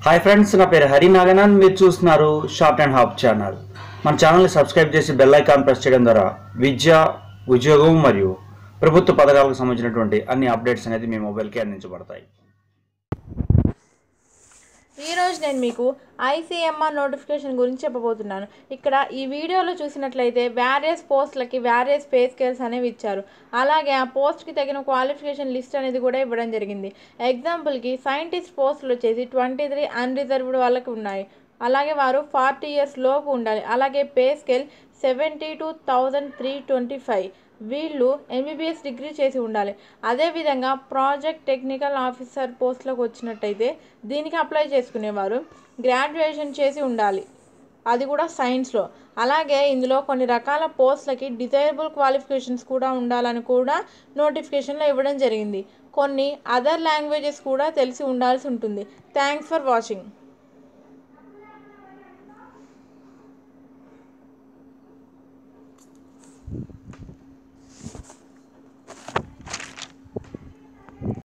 hi friends నా పేరు హరి నాగనాథ్ మీరు చూస్తున్నారు షార్ట్ అండ్ హాప్ ఛానల్ మన ఛానల్ని సబ్స్క్రైబ్ చేసి బెల్ ఐకాన్ ప్రెస్ చేయడం ద్వారా విద్య ఉద్యోగం మరియు ప్రభుత్వ పథకాలకు సంబంధించినటువంటి అన్ని అప్డేట్స్ అనేది మీ మొబైల్కి అందించబడతాయి ఈరోజు నేను మీకు ఐసీఎంఆర్ నోటిఫికేషన్ గురించి చెప్పబోతున్నాను ఇక్కడ ఈ వీడియోలో చూసినట్లయితే వ్యారియస్ పోస్టులకి వ్యారియస్ పే స్కేల్స్ అనేవి ఇచ్చారు అలాగే ఆ పోస్ట్కి తగిన క్వాలిఫికేషన్ లిస్ట్ అనేది కూడా ఇవ్వడం జరిగింది ఎగ్జాంపుల్కి సైంటిస్ట్ పోస్టులు వచ్చేసి ట్వంటీ త్రీ అన్రిజర్వ్డ్ వాళ్ళకి ఉన్నాయి అలాగే వారు ఫార్టీ ఇయర్స్ లోపు ఉండాలి అలాగే pay scale seventy two thousand three twenty five వీళ్ళు ఎంబీబీఎస్ డిగ్రీ చేసి ఉండాలి అదేవిధంగా ప్రాజెక్ట్ టెక్నికల్ ఆఫీసర్ పోస్ట్లోకి వచ్చినట్టయితే దీనికి అప్లై చేసుకునేవారు గ్రాడ్యుయేషన్ చేసి ఉండాలి అది కూడా సైన్స్లో అలాగే ఇందులో కొన్ని రకాల పోస్టులకి డిజైరబుల్ క్వాలిఫికేషన్స్ కూడా ఉండాలని కూడా నోటిఫికేషన్లో ఇవ్వడం జరిగింది కొన్ని అదర్ లాంగ్వేజెస్ కూడా తెలిసి ఉండాల్సి ఉంటుంది థ్యాంక్స్ ఫర్ వాచింగ్